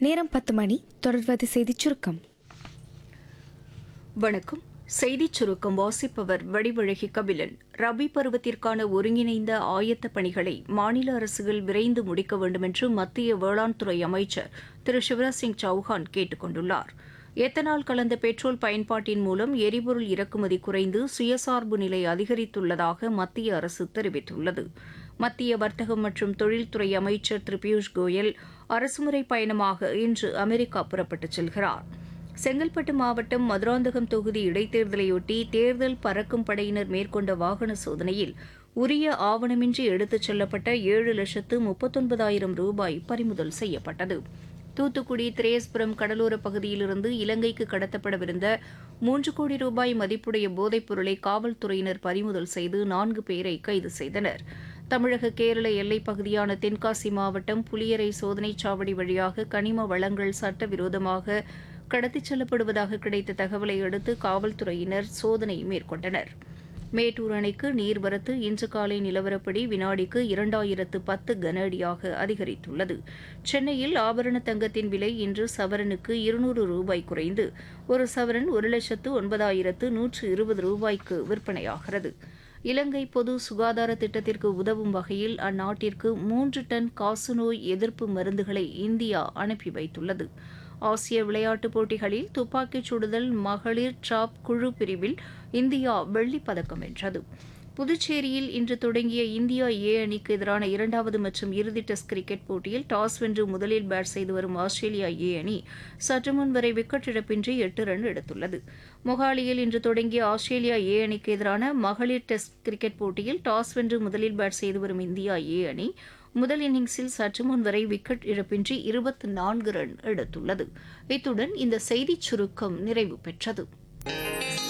நேரம் பத்து மணி தொடர்வது செய்திச் சுருக்கம் வணக்கம் செய்திச் சுருக்கம் வாசிப்பவர் வடிவழகி கபிலன் ரபி பருவத்திற்கான ஒருங்கிணைந்த ஆயத்த பணிகளை மாநில அரசுகள் விரைந்து முடிக்க வேண்டுமென்று மத்திய வேளாண் துறை அமைச்சர் திரு சிவராஜ் சிங் சௌஹான் கேட்டுக் கொண்டுள்ளார் எத்தனால் கலந்த பெட்ரோல் பயன்பாட்டின் மூலம் எரிபொருள் இறக்குமதி குறைந்து சுயசார்பு நிலை அதிகரித்துள்ளதாக மத்திய அரசு தெரிவித்துள்ளது மத்திய வர்த்தகம் மற்றும் தொழில்துறை அமைச்சர் திரு பியூஷ் கோயல் அரசுமுறை பயணமாக இன்று அமெரிக்கா புறப்பட்டுச் செல்கிறார் செங்கல்பட்டு மாவட்டம் மதுராந்தகம் தொகுதி இடைத்தேர்தலையொட்டி தேர்தல் பறக்கும் படையினர் மேற்கொண்ட வாகன சோதனையில் உரிய ஆவணமின்றி எடுத்துச் செல்லப்பட்ட ஏழு லட்சத்து முப்பத்தொன்பதாயிரம் ரூபாய் பறிமுதல் செய்யப்பட்டது தூத்துக்குடி திரேஸ்புரம் கடலோர பகுதியிலிருந்து இலங்கைக்கு கடத்தப்படவிருந்த மூன்று கோடி ரூபாய் மதிப்புடைய போதைப் பொருளை காவல்துறையினர் பறிமுதல் செய்து நான்கு பேரை கைது செய்தனர் தமிழக கேரள எல்லைப் பகுதியான தென்காசி மாவட்டம் புலியரை சோதனைச் சாவடி வழியாக கனிம வளங்கள் சட்டவிரோதமாக கடத்திச் செல்லப்படுவதாக கிடைத்த தகவலை அடுத்து காவல்துறையினர் சோதனை மேற்கொண்டனர் மேட்டூர் அணைக்கு நீர்வரத்து இன்று காலை நிலவரப்படி வினாடிக்கு இரண்டாயிரத்து பத்து கன அடியாக அதிகரித்துள்ளது சென்னையில் ஆபரண தங்கத்தின் விலை இன்று சவரனுக்கு இருநூறு ரூபாய் குறைந்து ஒரு சவரன் ஒரு லட்சத்து ஒன்பதாயிரத்து நூற்று இருபது ரூபாய்க்கு விற்பனையாகிறது இலங்கை பொது சுகாதார திட்டத்திற்கு உதவும் வகையில் அந்நாட்டிற்கு மூன்று டன் காசநோய் எதிர்ப்பு மருந்துகளை இந்தியா அனுப்பி வைத்துள்ளது ஆசிய விளையாட்டுப் போட்டிகளில் துப்பாக்கிச் சுடுதல் மகளிர் டிராப் குழு பிரிவில் இந்தியா வெள்ளிப் பதக்கம் வென்றது புதுச்சேரியில் இன்று தொடங்கிய இந்தியா ஏ அணிக்கு எதிரான இரண்டாவது மற்றும் இறுதி டெஸ்ட் கிரிக்கெட் போட்டியில் டாஸ் வென்று முதலில் பேட் செய்து வரும் ஆஸ்திரேலியா ஏ அணி சற்று முன் வரை விக்கெட் இழப்பின்றி எட்டு ரன் எடுத்துள்ளது மொஹாலியில் இன்று தொடங்கிய ஆஸ்திரேலியா ஏ அணிக்கு எதிரான மகளிர் டெஸ்ட் கிரிக்கெட் போட்டியில் டாஸ் வென்று முதலில் பேட் செய்து வரும் இந்தியா ஏ அணி முதல் இன்னிங்ஸில் சற்று முன் வரை விக்கெட் இழப்பின்றி இருபத்தி நான்கு ரன் எடுத்துள்ளது இத்துடன் இந்த செய்திச் சுருக்கம் நிறைவு பெற்றது